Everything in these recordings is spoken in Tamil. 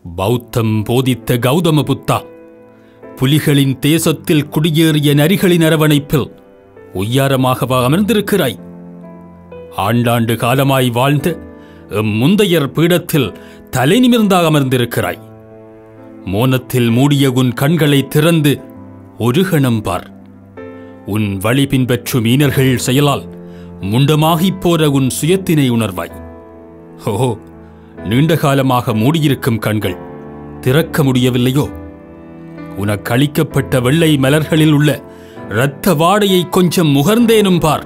பௌத்தம் போதித்த கௌதம புத்தா புலிகளின் தேசத்தில் குடியேறிய நரிகளின் அரவணைப்பில் ஒய்யாரமாகவா அமர்ந்திருக்கிறாய் ஆண்டாண்டு காலமாய் வாழ்ந்த எம் முந்தையர் பீடத்தில் தலை நிமிர்ந்தாக அமர்ந்திருக்கிறாய் மோனத்தில் மூடிய உன் கண்களை திறந்து ஒரு கணம் பார் உன் வழி பின்பற்றும் மீனர்கள் செயலால் முண்டமாகிப் போற உன் சுயத்தினை உணர்வாய் ஓ நீண்ட காலமாக மூடியிருக்கும் கண்கள் திறக்க முடியவில்லையோ உனக்கு அளிக்கப்பட்ட வெள்ளை மலர்களில் உள்ள இரத்த வாடையை கொஞ்சம் முகர்ந்தேனும் பார்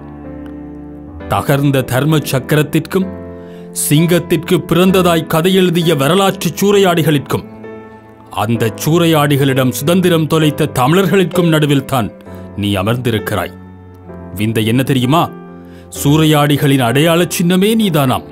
தகர்ந்த தர்ம சக்கரத்திற்கும் சிங்கத்திற்கு பிறந்ததாய் கதை எழுதிய வரலாற்றுச் சூறையாடிகளிற்கும் அந்த சூறையாடிகளிடம் சுதந்திரம் தொலைத்த தமிழர்களுக்கும் நடுவில்தான் நீ அமர்ந்திருக்கிறாய் விந்த என்ன தெரியுமா சூறையாடிகளின் அடையாள சின்னமே நீதானாம்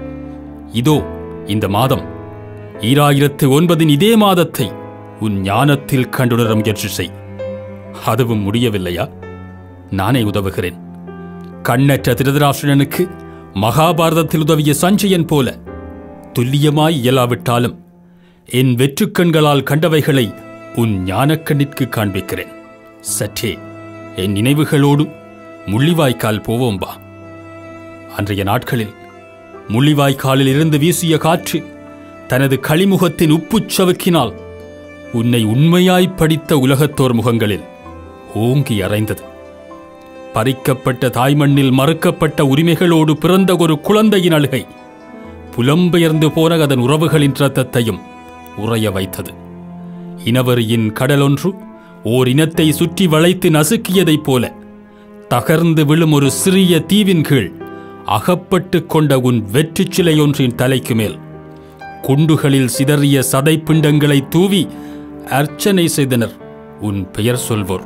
இதோ இந்த மாதம் ஈராயிரத்து ஒன்பதின் இதே மாதத்தை உன் ஞானத்தில் கண்டுணர முயற்சி செய் அதுவும் முடியவில்லையா நானே உதவுகிறேன் கண்ணற்ற திருதராஷ்டிரனுக்கு மகாபாரதத்தில் உதவிய சஞ்சயன் போல துல்லியமாய் இயலாவிட்டாலும் என் வெற்றுக்கண்களால் கண்டவைகளை உன் ஞானக்கண்ணிற்கு காண்பிக்கிறேன் சற்றே என் நினைவுகளோடு முள்ளிவாய்க்கால் போவோம் வா அன்றைய நாட்களில் முள்ளிவாய்க்காலில் இருந்து வீசிய காற்று தனது களிமுகத்தின் உப்புச் சவுக்கினால் உன்னை உண்மையாய் படித்த உலகத்தோர் முகங்களில் ஓங்கி அறைந்தது பறிக்கப்பட்ட தாய்மண்ணில் மறுக்கப்பட்ட உரிமைகளோடு பிறந்த ஒரு குழந்தையின் அழுகை புலம்பெயர்ந்து போன அதன் உறவுகளின் இரத்தத்தையும் உறைய வைத்தது இனவரியின் கடலொன்று ஓர் இனத்தை சுற்றி வளைத்து நசுக்கியதைப் போல தகர்ந்து விழும் ஒரு சிறிய தீவின் கீழ் அகப்பட்டு கொண்ட உன் வெற்றிச் சிலையொன்றின் தலைக்கு மேல் குண்டுகளில் சிதறிய சதைப்பிண்டங்களை தூவி அர்ச்சனை செய்தனர் உன் பெயர் சொல்வோர்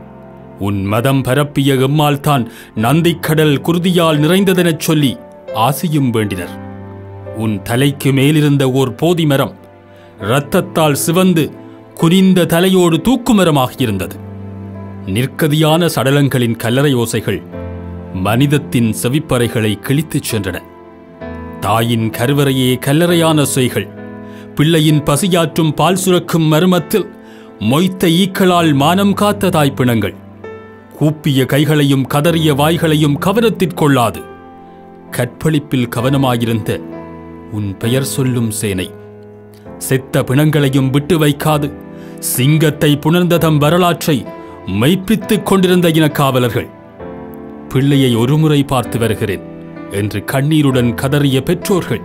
உன் மதம் பரப்பிய எம்மால் தான் நந்திக்கடல் குருதியால் நிறைந்ததெனச் சொல்லி ஆசியும் வேண்டினர் உன் தலைக்கு மேலிருந்த ஓர் போதி மரம் இரத்தத்தால் சிவந்து குனிந்த தலையோடு தூக்குமரமாகியிருந்தது நிற்கதியான சடலங்களின் கல்லறை ஓசைகள் மனிதத்தின் செவிப்பறைகளை கிழித்துச் சென்றன தாயின் கருவறையே கல்லறையான செய்கள் பிள்ளையின் பசியாற்றும் பால் சுரக்கும் மர்மத்தில் மொய்த்த ஈக்களால் மானம் காத்த தாய்ப்பிணங்கள் கூப்பிய கைகளையும் கதறிய வாய்களையும் கவனத்திற்கொள்ளாது கற்பழிப்பில் கவனமாயிருந்த உன் பெயர் சொல்லும் சேனை செத்த பிணங்களையும் விட்டு வைக்காது சிங்கத்தை புணர்ந்த தம் வரலாற்றை மெய்ப்பித்துக் கொண்டிருந்த இனக்காவலர்கள் பிள்ளையை ஒருமுறை பார்த்து வருகிறேன் என்று கண்ணீருடன் கதறிய பெற்றோர்கள்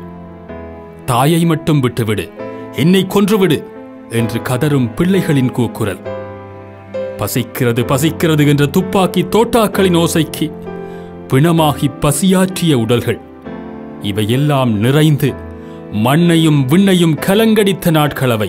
தாயை மட்டும் விட்டுவிடு என்னை கொன்றுவிடு என்று கதறும் பிள்ளைகளின் கூக்குரல் பசிக்கிறது பசிக்கிறது என்ற துப்பாக்கி தோட்டாக்களின் ஓசைக்கு பிணமாகி பசியாற்றிய உடல்கள் இவையெல்லாம் நிறைந்து மண்ணையும் விண்ணையும் கலங்கடித்த நாட்களவை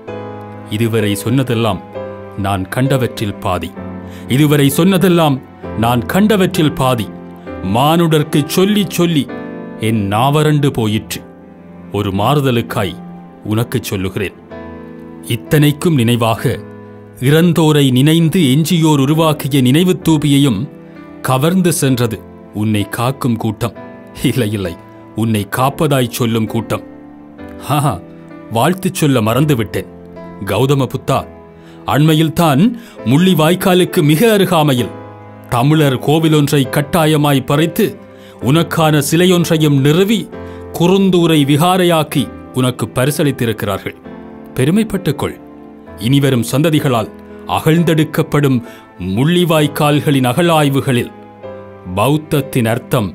இதுவரை சொன்னதெல்லாம் நான் கண்டவற்றில் பாதி இதுவரை சொன்னதெல்லாம் நான் கண்டவற்றில் பாதி மானுடர்க்கு சொல்லிச் சொல்லி என் நாவரண்டு போயிற்று ஒரு மாறுதலுக்காய் உனக்குச் சொல்லுகிறேன் இத்தனைக்கும் நினைவாக இறந்தோரை நினைந்து எஞ்சியோர் உருவாக்கிய நினைவுத் தூபியையும் கவர்ந்து சென்றது உன்னை காக்கும் கூட்டம் இல்லை இல்லை உன்னை காப்பதாய் சொல்லும் கூட்டம் ஹா வாழ்த்துச் சொல்ல மறந்துவிட்டேன் கௌதம புத்தா அண்மையில்தான் முள்ளி வாய்க்காலுக்கு மிக அருகாமையில் தமிழர் கோவிலொன்றை கட்டாயமாய் பறித்து உனக்கான சிலையொன்றையும் நிறுவி குறுந்தூரை விகாரையாக்கி உனக்கு பரிசளித்திருக்கிறார்கள் பெருமைப்பட்டுக் கொள் இனிவரும் சந்ததிகளால் அகழ்ந்தெடுக்கப்படும் முள்ளிவாய்க்கால்களின் அகழாய்வுகளில் பௌத்தத்தின் அர்த்தம்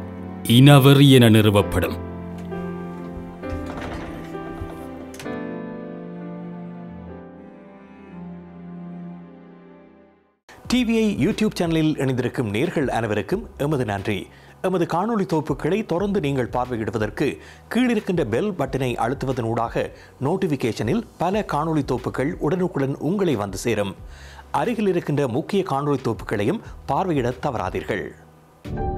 இனவெறி என நிறுவப்படும் டிவிஐ யூடியூப் சேனலில் இணைந்திருக்கும் நேர்கள் அனைவருக்கும் எமது நன்றி எமது காணொளி தொகுப்புகளை தொடர்ந்து நீங்கள் பார்வையிடுவதற்கு கீழிருக்கின்ற பெல் பட்டனை அழுத்துவதனூடாக நோட்டிஃபிகேஷனில் பல காணொளி தொகுப்புகள் உடனுக்குடன் உங்களை வந்து சேரும் அருகில் இருக்கின்ற முக்கிய காணொளி தொகுப்புகளையும் பார்வையிட தவறாதீர்கள்